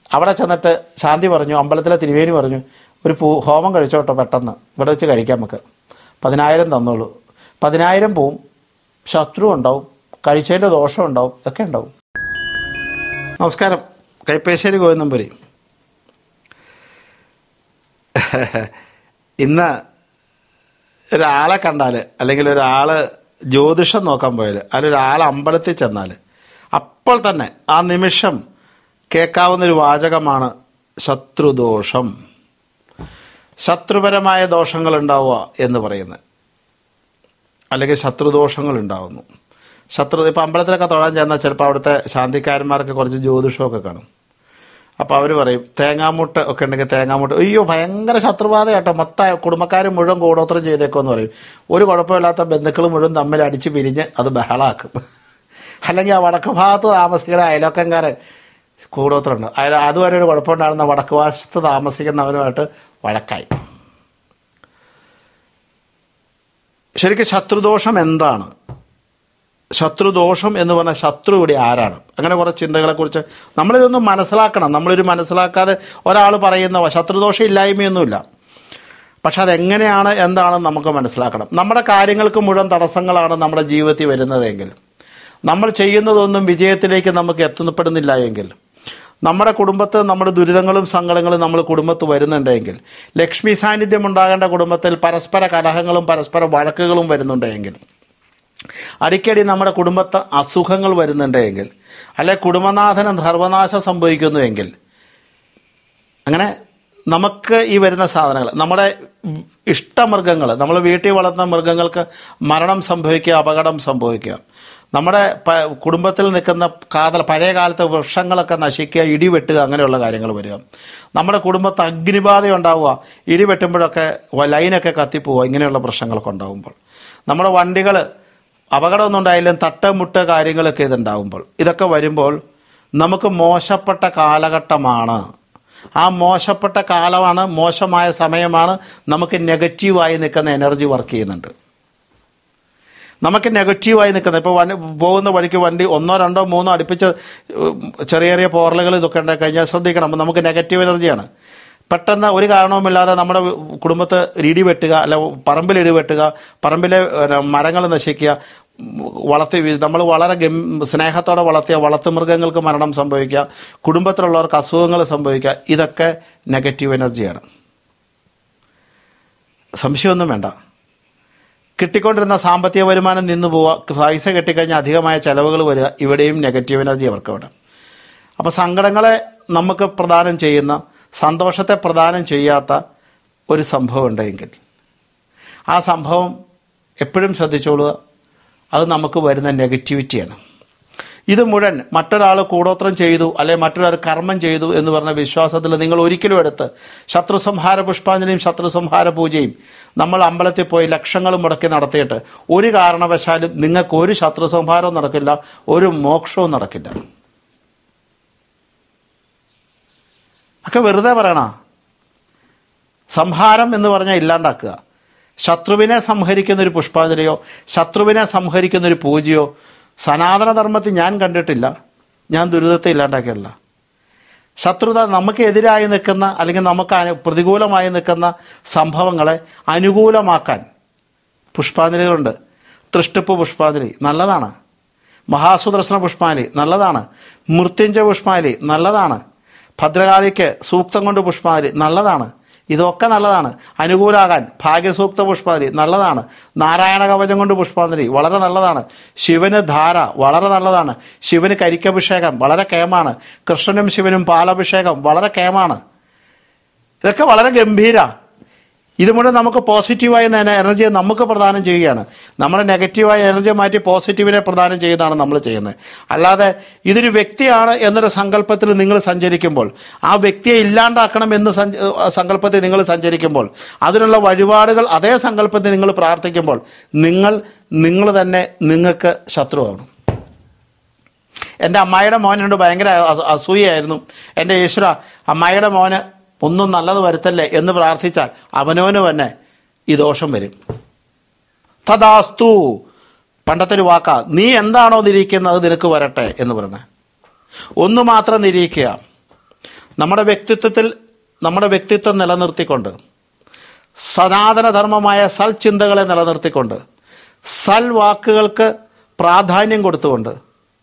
അവിടെ ചെന്നിട്ട് ശാന്തി പറഞ്ഞു അമ്പലത്തിലെ തിരുവേനി പറഞ്ഞു ഒരു പൂ ഹോമം കഴിച്ചോട്ടോ പെട്ടെന്ന് ഇവിടെ വെച്ച് കഴിക്കാം നമുക്ക് പതിനായിരം തന്നോളൂ പതിനായിരം പോവും ശത്രു ഉണ്ടാവും കഴിച്ചതിൻ്റെ ദോഷം ഉണ്ടാവും ഒക്കെ ഉണ്ടാവും നമസ്കാരം കൈപ്പേശ്ശേരി ഗോവിന്ദമ്പുരി ഇന്ന് ഒരാളെ കണ്ടാൽ അല്ലെങ്കിൽ ഒരാൾ ജ്യോതിഷം നോക്കാൻ പോയാൽ അല്ലെങ്കിൽ ഒരാൾ അമ്പലത്തിൽ ചെന്നാൽ അപ്പോൾ തന്നെ ആ നിമിഷം കേൾക്കാവുന്ന ഒരു വാചകമാണ് ശത്രുദോഷം ശത്രുപരമായ ദോഷങ്ങൾ ഉണ്ടാവുക എന്ന് പറയുന്നത് അല്ലെങ്കിൽ ശത്രുദോഷങ്ങൾ ഉണ്ടാവുന്നു ശത്രു ഇപ്പം അമ്പലത്തിലൊക്കെ തൊഴാൻ ചെന്നാൽ ചിലപ്പോൾ അവിടുത്തെ ശാന്തിക്കാരന്മാർക്ക് കുറച്ച് ജ്യോതിഷമൊക്കെ കാണും അപ്പോൾ അവർ പറയും തേങ്ങാമുട്ട് ഒക്കെ ഉണ്ടെങ്കിൽ തേങ്ങാമുട്ട് അയ്യോ ഭയങ്കര ശത്രുബാധ കേട്ടോ മൊത്തം കുടുംബക്കാർ മുഴുവൻ കൂടോത്രം ചെയ്തേക്കുമെന്ന് പറയും ഒരു കുഴപ്പമില്ലാത്ത ബന്ധുക്കൾ മുഴുവൻ തമ്മിൽ അടിച്ച് പിരിഞ്ഞ് അത് ബഹളാക്കും അല്ലെങ്കിൽ ആ വടക്ക് ഭാഗത്ത് താമസിക്കുന്ന അയലോക്കംകാരൻ കൂടോത്രമുണ്ട് അയാൾ അതുവരെ ഒരു കുഴപ്പമുണ്ടായിരുന്ന വടക്ക് വശത്ത് താമസിക്കുന്നവരുമായിട്ട് വഴക്കായി ശരിക്കും ശത്രുദോഷം എന്താണ് ശത്രുദോഷം എന്ന് പറഞ്ഞാൽ ശത്രു ഇവിടെ ആരാണ് അങ്ങനെ കുറേ ചിന്തകളെക്കുറിച്ച് നമ്മളിതൊന്നും മനസ്സിലാക്കണം നമ്മളൊരു മനസ്സിലാക്കാതെ ഒരാൾ പറയുന്ന ശത്രുദോഷം ഇല്ലായ്മയൊന്നുമില്ല പക്ഷെ അതെങ്ങനെയാണ് എന്താണെന്ന് നമുക്ക് മനസ്സിലാക്കണം നമ്മുടെ കാര്യങ്ങൾക്ക് മുഴുവൻ തടസ്സങ്ങളാണ് നമ്മുടെ ജീവിതത്തിൽ വരുന്നതെങ്കിൽ നമ്മൾ ചെയ്യുന്നതൊന്നും വിജയത്തിലേക്ക് നമുക്ക് എത്തപ്പെടുന്നില്ല എങ്കിൽ നമ്മുടെ കുടുംബത്ത് നമ്മുടെ ദുരിതങ്ങളും സങ്കടങ്ങളും നമ്മൾ കുടുംബത്ത് വരുന്നുണ്ടെങ്കിൽ ലക്ഷ്മി സാന്നിധ്യം ഉണ്ടാകേണ്ട കുടുംബത്തിൽ പരസ്പര കലഹങ്ങളും പരസ്പര വഴക്കുകളും വരുന്നുണ്ടെങ്കിൽ അടിക്കടി നമ്മുടെ കുടുംബത്ത് അസുഖങ്ങൾ വരുന്നുണ്ടെങ്കിൽ അല്ലെ കുടുംബനാഥന് സർവനാശം സംഭവിക്കുന്നുവെങ്കിൽ അങ്ങനെ നമുക്ക് ഈ വരുന്ന സാധനങ്ങൾ നമ്മുടെ ഇഷ്ടമൃഗങ്ങൾ നമ്മൾ വീട്ടിൽ വളർത്തുന്ന മൃഗങ്ങൾക്ക് മരണം സംഭവിക്കുക അപകടം സംഭവിക്കുക നമ്മുടെ പ- കുടുംബത്തിൽ നിൽക്കുന്ന കാതൽ പഴയ കാലത്തെ വൃക്ഷങ്ങളൊക്കെ നശിക്കുക ഇടി വെട്ടുക അങ്ങനെയുള്ള കാര്യങ്ങൾ വരിക നമ്മുടെ കുടുംബത്ത് അഗ്നിബാധ ഉണ്ടാവുക ഇടി വെട്ടുമ്പോഴൊക്കെ വ- ലൈനൊക്കെ കത്തിപ്പോവുക ഇങ്ങനെയുള്ള പ്രശ്നങ്ങളൊക്കെ ഉണ്ടാകുമ്പോൾ നമ്മുടെ വണ്ടികൾ അപകടമൊന്നും ഉണ്ടായാലും തട്ട് മുട്ട് കാര്യങ്ങളൊക്കെ ഇതുണ്ടാകുമ്പോൾ ഇതൊക്കെ വരുമ്പോൾ നമുക്ക് മോശപ്പെട്ട കാലഘട്ടമാണ് ആ മോശപ്പെട്ട കാലമാണ് മോശമായ സമയമാണ് നമുക്ക് നെഗറ്റീവായി നിൽക്കുന്ന എനർജി വർക്ക് ചെയ്യുന്നുണ്ട് നമുക്ക് നെഗറ്റീവായി നിൽക്കുന്നത് ഇപ്പോൾ വണ്ടി പോകുന്ന വഴിക്ക് വണ്ടി ഒന്നോ രണ്ടോ മൂന്നോ അടുപ്പിച്ച് ഉം, ചെറിയ ചെറിയ പോറലുകൾ ഇതൊക്കെ ഉണ്ടായി കഴിഞ്ഞാൽ ശ്രദ്ധിക്കണം അപ്പോൾ നമുക്ക് നെഗറ്റീവ് എനർജിയാണ് പെട്ടെന്ന് ഒരു കാരണവുമില്ലാതെ നമ്മുടെ കുടുംബത്ത് ഇടി വെട്ടുക അല്ല പറമ്പിൽ ഇടി വെട്ടുക പറമ്പിലെ മരങ്ങൾ നശിക്കുക വളർത്തി നമ്മൾ വളരെ ഗം സ്നേഹത്തോടെ വളർത്തിയ വളർത്തു മൃഗങ്ങൾക്ക് മരണം സംഭവിക്കുക കുടുംബത്തിലുള്ളവർക്ക് അസുഖങ്ങൾ സംഭവിക്കുക ഇതൊക്കെ നെഗറ്റീവ് എനർജിയാണ് സംശയമൊന്നും വേണ്ട കിട്ടിക്കൊണ്ടിരുന്ന സാമ്പത്തിക വരുമാനം നിന്ന് പോവുക പൈസ കിട്ടിക്കഴിഞ്ഞാൽ അധികമായ ചെലവുകൾ വരിക ഇവിടെയും നെഗറ്റീവ് എനർജി അവർക്ക് അവിടെ അപ്പോൾ സങ്കടങ്ങളെ നമുക്ക് പ്രദാനം ചെയ്യുന്ന സന്തോഷത്തെ പ്രദാനം ചെയ്യാത്ത ഒരു സംഭവം ഉണ്ടെങ്കിൽ ആ സംഭവം എപ്പോഴും ശ്രദ്ധിച്ചോളുക അത് നമുക്ക് വരുന്ന നെഗറ്റിവിറ്റിയാണ് ഇത് മുഴുവൻ മറ്റൊരാൾ കൂടോത്രം ചെയ്തു അല്ലെ മറ്റൊരാൾ കർമ്മം ചെയ്തു എന്ന് പറഞ്ഞ വിശ്വാസത്തിൽ നിങ്ങൾ ഒരിക്കലും എടുത്ത് ശത്രു സംഹാര പുഷ്പാഞ്ജലിയും ശത്രു സംഹാര പൂജയും നമ്മൾ അമ്പലത്തിൽ പോയി ലക്ഷങ്ങൾ മുടക്കി നടത്തിയിട്ട് ഒരു കാരണവശാലും നിങ്ങൾക്ക് ഒരു ശത്രു സംഹാരവും നടക്കില്ല ഒരു മോക്ഷവും നടക്കില്ല ഒക്കെ വെറുതെ പറയണ സംഹാരം എന്ന് പറഞ്ഞാൽ ഇല്ലാണ്ടാക്കുക ശത്രുവിനെ സംഹരിക്കുന്ന ഒരു പുഷ്പാഞ്ജലിയോ ശത്രുവിനെ സംഹരിക്കുന്ന ഒരു പൂജയോ സനാതന ധർമ്മത്തിൽ ഞാൻ കണ്ടിട്ടില്ല ഞാൻ ദുരിതത്തെ ഇല്ലാണ്ടാക്കിയിട്ടില്ല ശത്രുത നമുക്ക് എതിരായി നിൽക്കുന്ന അല്ലെങ്കിൽ നമുക്ക് അനു പ്രതികൂലമായി നിൽക്കുന്ന സംഭവങ്ങളെ അനുകൂലമാക്കാൻ പുഷ്പാഞ്ജലികളുണ്ട് തൃഷ്ടിപ്പ് പുഷ്പാഞ്ജലി നല്ലതാണ് മഹാസുദർശന പുഷ്പാഞ്ജലി നല്ലതാണ് മൃത്യുഞ്ജയ പുഷ്പാഞ്ജലി നല്ലതാണ് ഭദ്രകാളിക്ക് സൂക്തം കൊണ്ട് പുഷ്പാഞ്ജലി നല്ലതാണ് ഇതൊക്കെ നല്ലതാണ് അനുകൂലാകാൻ ഭാഗ്യസൂക്ത പുഷ്പാഞ്ജലി നല്ലതാണ് നാരായണ കവചം കൊണ്ട് പുഷ്പാഞ്ജലി വളരെ നല്ലതാണ് ശിവന് ധാര വളരെ നല്ലതാണ് ശിവന് കരിക്കഭിഷേകം വളരെ കേമാണ് കൃഷ്ണനും ശിവനും പാലഭിഷേകം വളരെ കേമാണ് ഇതൊക്കെ വളരെ ഗംഭീര ഇത് മുഴുവൻ നമുക്ക് പോസിറ്റീവായ എനർജിയെ നമുക്ക് പ്രദാനം ചെയ്യുകയാണ് നമ്മുടെ നെഗറ്റീവായ എനർജി മാറ്റി പോസിറ്റീവിനെ പ്രദാനം ചെയ്യുന്നതാണ് നമ്മൾ ചെയ്യുന്നത് അല്ലാതെ ഇതൊരു വ്യക്തിയാണ് എന്നൊരു സങ്കല്പത്തിൽ നിങ്ങൾ സഞ്ചരിക്കുമ്പോൾ ആ വ്യക്തിയെ ഇല്ലാണ്ടാക്കണം എന്ന് സഞ്ച സങ്കല്പത്തിൽ നിങ്ങൾ സഞ്ചരിക്കുമ്പോൾ അതിനുള്ള വഴിപാടുകൾ അതേ സങ്കല്പത്തിൽ നിങ്ങൾ പ്രാർത്ഥിക്കുമ്പോൾ നിങ്ങൾ നിങ്ങൾ തന്നെ നിങ്ങൾക്ക് ശത്രുവാണ് എൻ്റെ അമ്മായിയുടെ മോനുണ്ട് ഭയങ്കര അസ- അസൂയയായിരുന്നു എൻ്റെ ഈശ്വര അമ്മായിയുടെ മോന് ഒന്നും നല്ലത് വരുത്തല്ലേ എന്ന് പ്രാർത്ഥിച്ചാൽ അവനവന് തന്നെ ഈ ദോഷം വരും തഥാസ്തു പണ്ടത്തെ ഒരു വാക്കാ നീ എന്താണോ നിരീക്കുന്നത് നിനക്ക് വരട്ടെ എന്ന് പറഞ്ഞ ഒന്ന് മാത്രം നിരീക്കുക നമ്മുടെ വ്യക്തിത്വത്തിൽ നമ്മുടെ വ്യക്തിത്വം നിലനിർത്തിക്കൊണ്ട് സനാതനധർമ്മമായ സൽ ചിന്തകളെ നിലനിർത്തിക്കൊണ്ട് സൽ വാക്കുകൾക്ക് പ്രാധാന്യം കൊടുത്തുകൊണ്ട്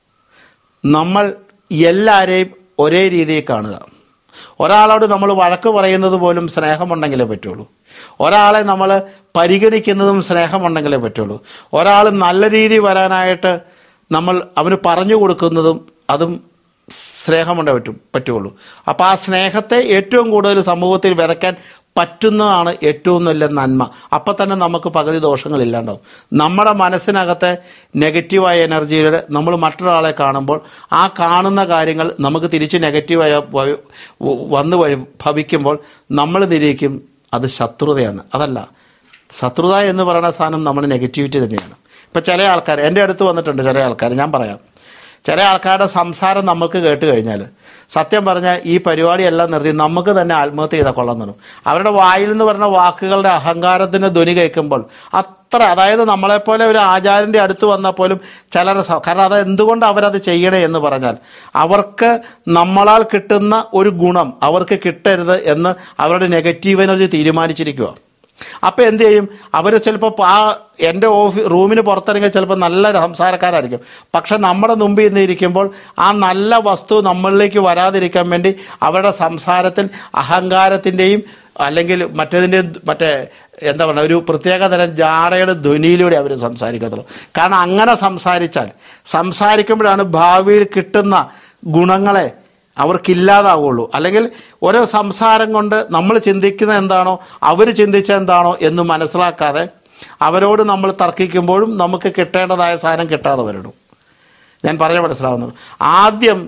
നമ്മൾ എല്ലാവരെയും ഒരേ രീതിയിൽ കാണുക ഒരാളോട് നമ്മൾ വഴക്ക് പറയുന്നത് പോലും സ്നേഹമുണ്ടെങ്കിലേ പറ്റുള്ളൂ ഒരാളെ നമ്മൾ പരിഗണിക്കുന്നതും സ്നേഹമുണ്ടെങ്കിലേ പറ്റുള്ളൂ ഒരാൾ നല്ല രീതി വരാനായിട്ട് നമ്മൾ അവന് പറഞ്ഞു കൊടുക്കുന്നതും അതും സ്നേഹമുണ്ടേ പറ്റും പറ്റുള്ളൂ അപ്പോൾ ആ സ്നേഹത്തെ ഏറ്റവും കൂടുതൽ സമൂഹത്തിൽ വിതയ്ക്കാൻ പറ്റുന്നതാണ് ഏറ്റവും നല്ല നന്മ അപ്പം തന്നെ നമുക്ക് പകുതി ദോഷങ്ങളില്ലാണ്ടാവും നമ്മുടെ മനസ്സിനകത്തെ നെഗറ്റീവായ എനർജിയുടെ നമ്മൾ മറ്റൊരാളെ കാണുമ്പോൾ ആ കാണുന്ന കാര്യങ്ങൾ നമുക്ക് തിരിച്ച് നെഗറ്റീവായ വ- വന്ന് വഴി ഭവിക്കുമ്പോൾ നമ്മൾ നിരീക്കും അത് ശത്രുതയാണ് അതല്ല ശത്രുത എന്ന് പറയുന്ന സാധനം നമ്മുടെ നെഗറ്റിവിറ്റി തന്നെയാണ് ഇപ്പം ചില ആൾക്കാർ എൻ്റെ അടുത്ത് വന്നിട്ടുണ്ട് ചില ആൾക്കാർ ഞാൻ പറയാം ചില ആൾക്കാരുടെ സംസാരം നമുക്ക് കേട്ട് കഴിഞ്ഞാൽ സത്യം പറഞ്ഞാൽ ഈ പരിപാടിയെല്ലാം നിർത്തി നമുക്ക് തന്നെ ആത്മഹത്യ ചെയ്താൽ കൊള്ളാൻ തോന്നും അവരുടെ വായിൽ നിന്ന് പറഞ്ഞ വാക്കുകളുടെ അഹങ്കാരത്തിന് ധ്വനി കേൾക്കുമ്പോൾ അത്ര അതായത് നമ്മളെപ്പോലെ ഒരു ആചാര്യൻ്റെ അടുത്ത് വന്നാൽ പോലും ചിലർ കാരണം അത് എന്തുകൊണ്ട് അവരത് ചെയ്യണേ എന്ന് പറഞ്ഞാൽ അവർക്ക് നമ്മളാൽ കിട്ടുന്ന ഒരു ഗുണം അവർക്ക് കിട്ടരുത് എന്ന് അവരുടെ നെഗറ്റീവ് എനർജി തീരുമാനിച്ചിരിക്കുക അപ്പോൾ എന്ത് ചെയ്യും അവർ ചിലപ്പോൾ ആ എൻ്റെ ഓഫീ റൂമിന് പുറത്തിറങ്ങിയ ചിലപ്പോൾ നല്ല സംസാരക്കാരായിരിക്കും പക്ഷെ നമ്മുടെ മുമ്പിൽ നിന്ന് ഇരിക്കുമ്പോൾ ആ നല്ല വസ്തു നമ്മളിലേക്ക് വരാതിരിക്കാൻ വേണ്ടി അവരുടെ സംസാരത്തിൽ അഹങ്കാരത്തിൻ്റെയും അല്ലെങ്കിൽ മറ്റേതിൻ്റെ മറ്റേ എന്താ പറയുക ഒരു പ്രത്യേക തരം ജാടയുടെ ധ്വനിയിലൂടെ അവർ സംസാരിക്കത്തുള്ളൂ കാരണം അങ്ങനെ സംസാരിച്ചാൽ സംസാരിക്കുമ്പോഴാണ് ഭാവിയിൽ കിട്ടുന്ന ഗുണങ്ങളെ അവർക്കില്ലാതാവുള്ളൂ അല്ലെങ്കിൽ ഓരോ സംസാരം കൊണ്ട് നമ്മൾ ചിന്തിക്കുന്ന എന്താണോ അവർ ചിന്തിച്ച എന്താണോ എന്ന് മനസ്സിലാക്കാതെ അവരോട് നമ്മൾ തർക്കിക്കുമ്പോഴും നമുക്ക് കിട്ടേണ്ടതായ സാധനം കിട്ടാതെ വരണം ഞാൻ പറഞ്ഞ മനസ്സിലാവുന്നത് ആദ്യം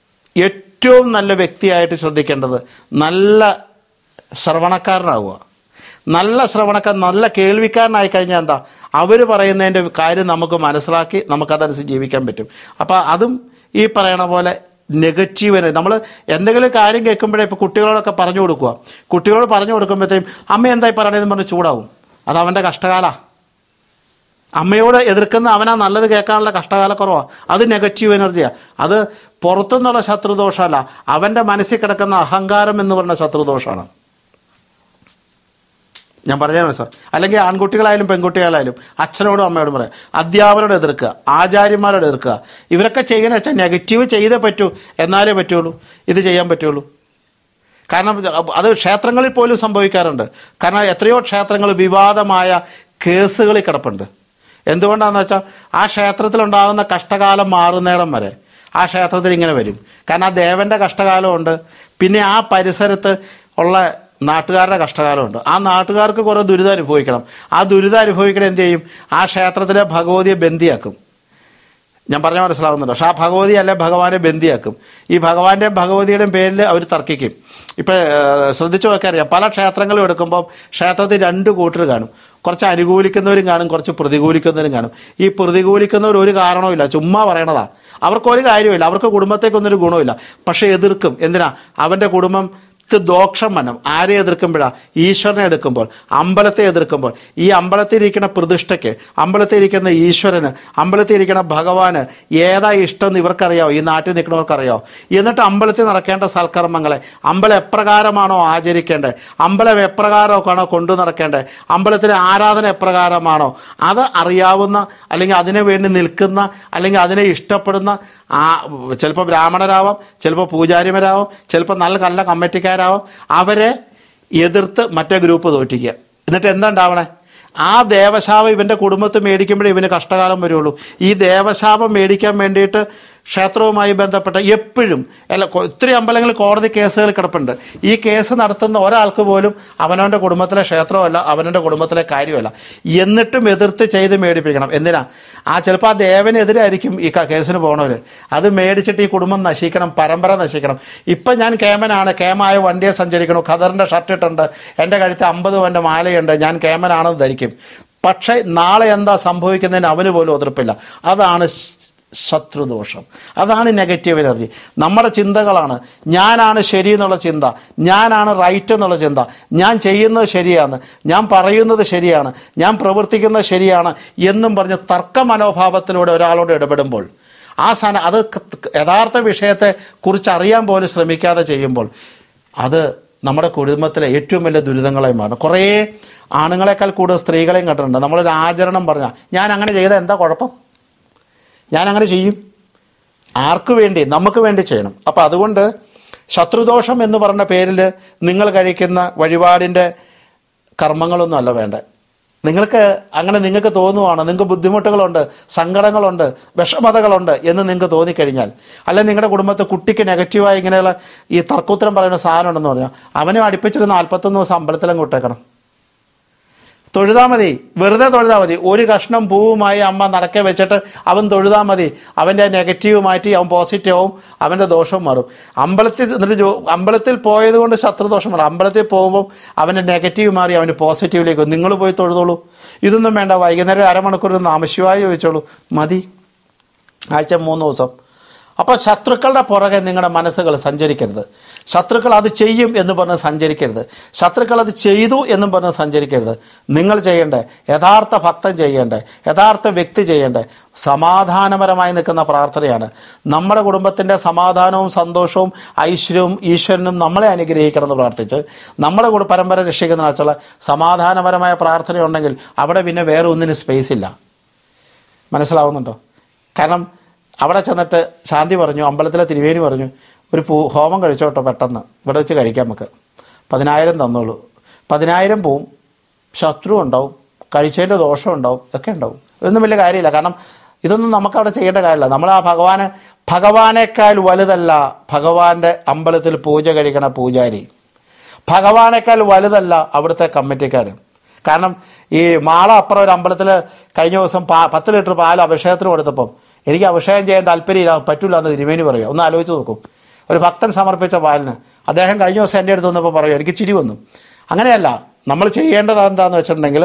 ഏറ്റവും നല്ല വ്യക്തിയായിട്ട് ശ്രദ്ധിക്കേണ്ടത് നല്ല ശ്രവണക്കാരനാവുക നല്ല ശ്രവണക്കാർ നല്ല കേൾവിക്കാരനായി കഴിഞ്ഞാൽ എന്താ അവർ പറയുന്നതിൻ്റെ കാര്യം നമുക്ക് മനസ്സിലാക്കി നമുക്കതനുസരിച്ച് ജീവിക്കാൻ പറ്റും അപ്പോൾ അതും ഈ പറയണ പോലെ നെഗറ്റീവ് നമ്മൾ എന്തെങ്കിലും കാര്യം കേൾക്കുമ്പോഴേ ഇപ്പോൾ കുട്ടികളോടൊക്കെ പറഞ്ഞു കൊടുക്കുക കുട്ടികളോട് പറഞ്ഞു കൊടുക്കുമ്പോഴത്തേക്കും അമ്മ എന്തായി പറയണതെന്ന് പറഞ്ഞ് ചൂടാവും അത് അവൻ്റെ കഷ്ടകാല അമ്മയോട് എതിർക്കുന്ന അവനാ നല്ലത് കേൾക്കാനുള്ള കഷ്ടകാലക്കുറവാണ് അത് നെഗറ്റീവ് എനർജിയാണ് അത് പുറത്തുനിന്നുള്ള ശത്രുദോഷമല്ല അവൻ്റെ മനസ്സിൽ കിടക്കുന്ന അഹങ്കാരം എന്ന് പറഞ്ഞ ശത്രുദോഷമാണ് ഞാൻ പറഞ്ഞാൽ മനസ്സിലാവും അല്ലെങ്കിൽ ആൺകുട്ടികളായാലും പെൺകുട്ടികളായാലും അച്ഛനോടും അമ്മയോടും പറയാം അധ്യാപകരോട് എതിർക്കുക ആചാര്യന്മാരോട് എതിർക്കുക ഇവരൊക്കെ ചെയ്യണ വെച്ചാൽ നെഗറ്റീവ് ചെയ്തേ പറ്റൂ എന്നാലേ പറ്റുള്ളൂ ഇത് ചെയ്യാൻ പറ്റുള്ളൂ കാരണം അത് ക്ഷേത്രങ്ങളിൽ പോലും സംഭവിക്കാറുണ്ട് കാരണം എത്രയോ ക്ഷേത്രങ്ങൾ വിവാദമായ കേസുകളിൽ കിടപ്പുണ്ട് എന്തുകൊണ്ടാണെന്ന് വെച്ചാൽ ആ ക്ഷേത്രത്തിലുണ്ടാകുന്ന കഷ്ടകാലം മാറുന്നേടം വരെ ആ ക്ഷേത്രത്തിൽ ഇങ്ങനെ വരും കാരണം ആ ദേവൻ്റെ കഷ്ടകാലമുണ്ട് പിന്നെ ആ പരിസരത്ത് ഉള്ള നാട്ടുകാരുടെ കഷ്ടകാലമുണ്ട് ആ നാട്ടുകാർക്ക് കുറേ ദുരിതം അനുഭവിക്കണം ആ ദുരിതം അനുഭവിക്കണം എന്ത് ചെയ്യും ആ ക്ഷേത്രത്തിലെ ഭഗവതിയെ ബന്ദിയാക്കും ഞാൻ പറഞ്ഞ മനസ്സിലാവുന്നുണ്ടോ പക്ഷെ ആ ഭഗവതി അല്ലെ ഭഗവാനെ ബന്ദിയാക്കും ഈ ഭഗവാന്റെയും ഭഗവതിയുടെയും പേരിൽ അവർ തർക്കിക്കും ഇപ്പം ശ്രദ്ധിച്ചു നോക്കാൻ അറിയാം പല ക്ഷേത്രങ്ങളും എടുക്കുമ്പോൾ ക്ഷേത്രത്തിൽ രണ്ട് കൂട്ടർ കാണും കുറച്ച് അനുകൂലിക്കുന്നവരും കാണും കുറച്ച് പ്രതികൂലിക്കുന്നവരും കാണും ഈ പ്രതികൂലിക്കുന്നവർ ഒരു കാരണവുമില്ല ചുമ്മാ പറയണതാ അവർക്കൊരു കാര്യമില്ല അവർക്ക് കുടുംബത്തേക്കൊന്നൊരു ഗുണമില്ല പക്ഷെ എതിർക്കും എന്തിനാ അവൻ്റെ കുടുംബം ത്ത് ദോഷം വനം ആരെ എതിർക്കുമ്പോഴാ ഈശ്വരനെ എടുക്കുമ്പോൾ അമ്പലത്തെ എതിർക്കുമ്പോൾ ഈ അമ്പലത്തിൽ ഇരിക്കുന്ന പ്രതിഷ്ഠയ്ക്ക് അമ്പലത്തിൽ ഇരിക്കുന്ന ഈശ്വരന് അമ്പലത്തിൽ ഇരിക്കുന്ന ഭഗവാന് ഏതാ ഇഷ്ടം എന്ന് ഇവർക്കറിയാവോ ഈ നാട്ടിൽ നിൽക്കുന്നവർക്കറിയാവോ എന്നിട്ട് അമ്പലത്തിൽ നടക്കേണ്ട സൽക്കർമ്മങ്ങളെ അമ്പലം എപ്രകാരമാണോ ആചരിക്കേണ്ടത് അമ്പലം എപ്രകാരമൊക്കെയാണോ കൊണ്ടു നടക്കേണ്ടത് അമ്പലത്തിലെ ആരാധന എപ്രകാരമാണോ അത് അറിയാവുന്ന അല്ലെങ്കിൽ അതിനു വേണ്ടി നിൽക്കുന്ന അല്ലെങ്കിൽ അതിനെ ഇഷ്ടപ്പെടുന്ന ആ ചിലപ്പോൾ ബ്രാഹ്മണരാവാം ചിലപ്പോൾ പൂജാരിമാരാവാം ചിലപ്പോൾ നല്ല നല്ല കമ്മിറ്റിക്കാരാവാം അവരെ എതിർത്ത് മറ്റേ ഗ്രൂപ്പ് തോറ്റിക്കുക എന്നിട്ട് എന്താ ഉണ്ടാവണേ ആ ദേവശാപം ഇവൻ്റെ കുടുംബത്ത് മേടിക്കുമ്പോഴേ ഇവന് കഷ്ടകാലം വരുള്ളൂ ഈ ദേവശാപം മേടിക്കാൻ വേണ്ടിയിട്ട് ക്ഷേത്രവുമായി ബന്ധപ്പെട്ട എപ്പോഴും അല്ല കൊ- ഒത്തിരി അമ്പലങ്ങളിൽ കോടതി കേസുകൾ കിടപ്പുണ്ട് ഈ കേസ് നടത്തുന്ന ഒരാൾക്ക് പോലും അവനവൻ്റെ കുടുംബത്തിലെ ക്ഷേത്രമല്ല അവനവൻ്റെ കുടുംബത്തിലെ കാര്യമല്ല എന്നിട്ടും എതിർത്ത് ചെയ്ത് മേടിപ്പിക്കണം എന്തിനാ ആ ചിലപ്പോൾ ആ ദേവനെതിരായിരിക്കും ഈ ക- കേസിന് പോണവര് അത് മേടിച്ചിട്ട് ഈ കുടുംബം നശിക്കണം പരമ്പര നശിക്കണം ഇപ്പം ഞാൻ കേമനാണ് കേമായ വണ്ടിയെ സഞ്ചരിക്കണു ഖദറിൻ്റെ ഷർട്ട് ഇട്ടുണ്ട് എൻ്റെ കഴുത്ത് അമ്പത് പവൻ്റെ മാലയുണ്ട് ഞാൻ കേമനാണെന്ന് ധരിക്കും പക്ഷേ നാളെ എന്താ സംഭവിക്കുന്നതിന് അവന് പോലും എതിർപ്പില്ല അതാണ് ശ- ശത്രുദോഷം അതാണ് നെഗറ്റീവ് എനർജി നമ്മുടെ ചിന്തകളാണ് ഞാനാണ് ശരി എന്നുള്ള ചിന്ത ഞാനാണ് റൈറ്റ് എന്നുള്ള ചിന്ത ഞാൻ ചെയ്യുന്നത് ശരിയാണ് ഞാൻ പറയുന്നത് ശരിയാണ് ഞാൻ പ്രവർത്തിക്കുന്നത് ശരിയാണ് എന്നും പറഞ്ഞ് തർക്ക മനോഭാവത്തിലൂടെ ഒരാളോട് ഇടപെടുമ്പോൾ ആ സാധനം അത് ക- യഥാർത്ഥ വിഷയത്തെ കുറിച്ച് അറിയാൻ പോലും ശ്രമിക്കാതെ ചെയ്യുമ്പോൾ അത് നമ്മുടെ കുടുംബത്തിലെ ഏറ്റവും വലിയ ദുരിതങ്ങളായി മാറും കുറേ ആണുങ്ങളെക്കാൾ കൂടുതൽ സ്ത്രീകളെയും കണ്ടിട്ടുണ്ട് നമ്മളൊരു ആചരണം പറഞ്ഞാൽ ഞാൻ അങ്ങനെ ചെയ്താൽ എന്താ കുഴപ്പം ഞാൻ അങ്ങനെ ചെയ്യും ആർക്ക് വേണ്ടി നമുക്ക് വേണ്ടി ചെയ്യണം അപ്പം അതുകൊണ്ട് ശത്രുദോഷം എന്ന് പറഞ്ഞ പേരിൽ നിങ്ങൾ കഴിക്കുന്ന വഴിപാടിൻ്റെ കർമ്മങ്ങളൊന്നും അല്ല വേണ്ടത് നിങ്ങൾക്ക് അങ്ങനെ നിങ്ങൾക്ക് തോന്നുവാണ് നിങ്ങൾക്ക് ബുദ്ധിമുട്ടുകളുണ്ട് സങ്കടങ്ങളുണ്ട് വിഷമതകളുണ്ട് എന്ന് നിങ്ങൾക്ക് തോന്നിക്കഴിഞ്ഞാൽ അല്ലെ നിങ്ങളുടെ കുടുംബത്തെ കുട്ടിക്ക് നെഗറ്റീവായി ഇങ്ങനെയുള്ള ഈ തർക്കുത്തരം പറയുന്ന സാധനം ഉണ്ടെന്ന് പറഞ്ഞാൽ അവനെ അടുപ്പിച്ചൊരു നാൽപ്പത്തൊന്ന് ദിവസം അമ്പലത്തിലും വിട്ടേക്കണം തൊഴുതാ മതി വെറുതെ തൊഴുതാ മതി ഒരു കഷ്ണം പൂവുമായി അമ്മ നടക്കെ വെച്ചിട്ട് അവൻ തൊഴുതാ മതി അവൻ്റെ നെഗറ്റീവ് മാറ്റി അവൻ പോസിറ്റീവ് ആവും അവൻ്റെ ദോഷവും മാറും അമ്പലത്തിൽ എന്നിട്ട് ജോ അമ്പലത്തിൽ പോയത് കൊണ്ട് ശത്രുദോഷം മാറും അമ്പലത്തിൽ പോകുമ്പോൾ അവൻ്റെ നെഗറ്റീവ് മാറി അവൻ്റെ പോസിറ്റീവിലേക്ക് വരും. നിങ്ങൾ പോയി തൊഴുതോളൂ ഇതൊന്നും വേണ്ട വൈകുന്നേരം അരമണിക്കൂർ നാമശിവായി ചോദിച്ചോളൂ മതി ആഴ്ച മൂന്ന് ദിവസം അപ്പോൾ ശത്രുക്കളുടെ പുറകെ നിങ്ങളുടെ മനസ്സുകൾ സഞ്ചരിക്കരുത് ശത്രുക്കൾ അത് ചെയ്യും എന്ന് പറഞ്ഞ് സഞ്ചരിക്കരുത് ശത്രുക്കൾ അത് ചെയ്തു എന്നും പറഞ്ഞ് സഞ്ചരിക്കരുത് നിങ്ങൾ ചെയ്യേണ്ടേ യഥാർത്ഥ ഭക്തൻ ചെയ്യേണ്ടേ യഥാർത്ഥ വ്യക്തി ചെയ്യേണ്ടേ സമാധാനപരമായി നിൽക്കുന്ന പ്രാർത്ഥനയാണ് നമ്മുടെ കുടുംബത്തിൻ്റെ സമാധാനവും സന്തോഷവും ഐശ്വര്യവും ഈശ്വരനും നമ്മളെ അനുഗ്രഹിക്കണം എന്ന് പ്രാർത്ഥിച്ച് നമ്മുടെ കൂടെ പരമ്പര രക്ഷിക്കുന്ന വെച്ചുള്ള സമാധാനപരമായ പ്രാർത്ഥനയുണ്ടെങ്കിൽ അവിടെ പിന്നെ വേറെ ഒന്നിനും സ്പേസ് ഇല്ല മനസ്സിലാവുന്നുണ്ടോ കാരണം അവിടെ ചെന്നിട്ട് ശാന്തി പറഞ്ഞു അമ്പലത്തിലെ തിരുവേനി പറഞ്ഞു ഒരു പൂ ഹോമം കഴിച്ചോട്ടോ പെട്ടെന്ന് ഇവിടെ വെച്ച് കഴിക്കാം നമുക്ക് പതിനായിരം തന്നോളൂ പതിനായിരം പോവും ശത്രു ഉണ്ടാവും കഴിച്ചതിൻ്റെ ദോഷം ഉണ്ടാവും ഒക്കെ ഉണ്ടാവും ഇതൊന്നും വലിയ കാര്യമില്ല കാരണം ഇതൊന്നും നമുക്ക് അവിടെ ചെയ്യേണ്ട കാര്യമില്ല നമ്മൾ ആ ഭഗവാനെ ഭഗവാനേക്കാൾ വലുതല്ല ഭഗവാന്റെ അമ്പലത്തിൽ പൂജ കഴിക്കണ പൂജാരി ഭഗവാനേക്കാൾ വലുതല്ല അവിടുത്തെ കമ്മിറ്റിക്കാർ കാരണം ഈ മാള അപ്പുറം ഒരു അമ്പലത്തിൽ കഴിഞ്ഞ ദിവസം പാ പത്ത് ലിറ്റർ പാൽ അഭിഷേകത്തിന് കൊടുത്തപ്പം എനിക്ക് അഭിഷേകം ചെയ്യാൻ താല്പര്യമില്ല പറ്റില്ല എന്ന് തിരുമേനി പറയുക ഒന്ന് ആലോചിച്ച് നോക്കും ഒരു ഭക്തൻ സമർപ്പിച്ച പാലിന് അദ്ദേഹം കഴിഞ്ഞ ദിവസം എൻ്റെ അടുത്ത് വന്നപ്പോൾ പറയും എനിക്ക് ചിരി വന്നു അങ്ങനെയല്ല നമ്മൾ ചെയ്യേണ്ടത് എന്താണെന്ന് വെച്ചിട്ടുണ്ടെങ്കിൽ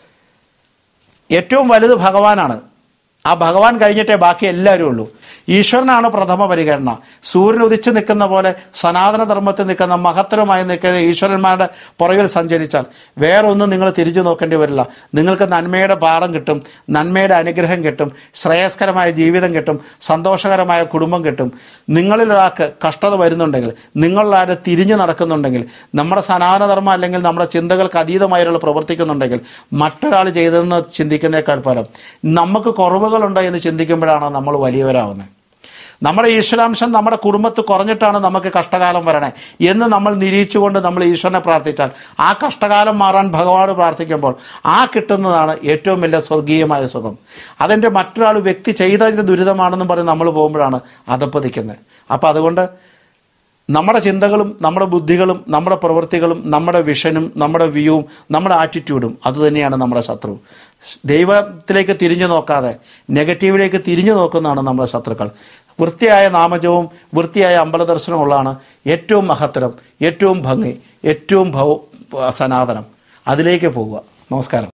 ഏറ്റവും വലുത് ഭഗവാനാണ് ആ ഭഗവാൻ കഴിഞ്ഞിട്ടേ ബാക്കി എല്ലാവരും ഉള്ളൂ ഈശ്വരനാണ് പ്രഥമ പരിഗണന സൂര്യൻ ഉദിച്ചു നിൽക്കുന്ന പോലെ സനാതന ധർമ്മത്തിൽ നിൽക്കുന്ന മഹത്തരമായി നിൽക്കുന്ന ഈശ്വരന്മാരുടെ പുറകിൽ സഞ്ചരിച്ചാൽ വേറെ ഒന്നും നിങ്ങൾ തിരിച്ചു നോക്കേണ്ടി വരില്ല നിങ്ങൾക്ക് നന്മയുടെ പാഠം കിട്ടും നന്മയുടെ അനുഗ്രഹം കിട്ടും ശ്രേയസ്കരമായ ജീവിതം കിട്ടും സന്തോഷകരമായ കുടുംബം കിട്ടും നിങ്ങളിൽ ഒരാൾക്ക് കഷ്ടത വരുന്നുണ്ടെങ്കിൽ നിങ്ങളിലാരും തിരിഞ്ഞു നടക്കുന്നുണ്ടെങ്കിൽ നമ്മുടെ സനാതനധർമ്മം അല്ലെങ്കിൽ നമ്മുടെ ചിന്തകൾക്ക് അതീതമായുള്ള പ്രവർത്തിക്കുന്നുണ്ടെങ്കിൽ മറ്റൊരാൾ ചെയ്തതെന്ന് ചിന്തിക്കുന്നേക്കാൾ പരം നമുക്ക് കുറവുകളുണ്ടോ എന്ന് ചിന്തിക്കുമ്പോഴാണ് നമ്മൾ വലിയവരാവുന്നത് നമ്മുടെ ഈശ്വരാംശം നമ്മുടെ കുടുംബത്ത് കുറഞ്ഞിട്ടാണ് നമുക്ക് കഷ്ടകാലം വരണേ എന്ന് നമ്മൾ നിരീക്ഷിച്ചുകൊണ്ട് നമ്മൾ ഈശ്വരനെ പ്രാർത്ഥിച്ചാൽ ആ കഷ്ടകാലം മാറാൻ ഭഗവാനോട് പ്രാർത്ഥിക്കുമ്പോൾ ആ കിട്ടുന്നതാണ് ഏറ്റവും വലിയ സ്വർഗീയമായ സുഖം അതിൻ്റെ മറ്റൊരാൾ വ്യക്തി ചെയ്തതിൻ്റെ ദുരിതമാണെന്നും പറഞ്ഞ് നമ്മൾ പോകുമ്പോഴാണ് അതപ്പതിക്കുന്നത് അപ്പം അതുകൊണ്ട് നമ്മുടെ ചിന്തകളും നമ്മുടെ ബുദ്ധികളും നമ്മുടെ പ്രവൃത്തികളും നമ്മുടെ വിഷനും നമ്മുടെ വ്യൂവും നമ്മുടെ ആറ്റിറ്റ്യൂഡും അതുതന്നെയാണ് നമ്മുടെ ശത്രു ദൈവത്തിലേക്ക് തിരിഞ്ഞു നോക്കാതെ നെഗറ്റീവിലേക്ക് തിരിഞ്ഞു നോക്കുന്നതാണ് നമ്മുടെ ശത്രുക്കൾ വൃത്തിയായ നാമജവും വൃത്തിയായ അമ്പല ദർശനമുള്ളതാണ് ഏറ്റവും മഹത്തരം ഏറ്റവും ഭംഗി ഏറ്റവും ഭൗ സനാതനം അതിലേക്ക് പോകുക നമസ്കാരം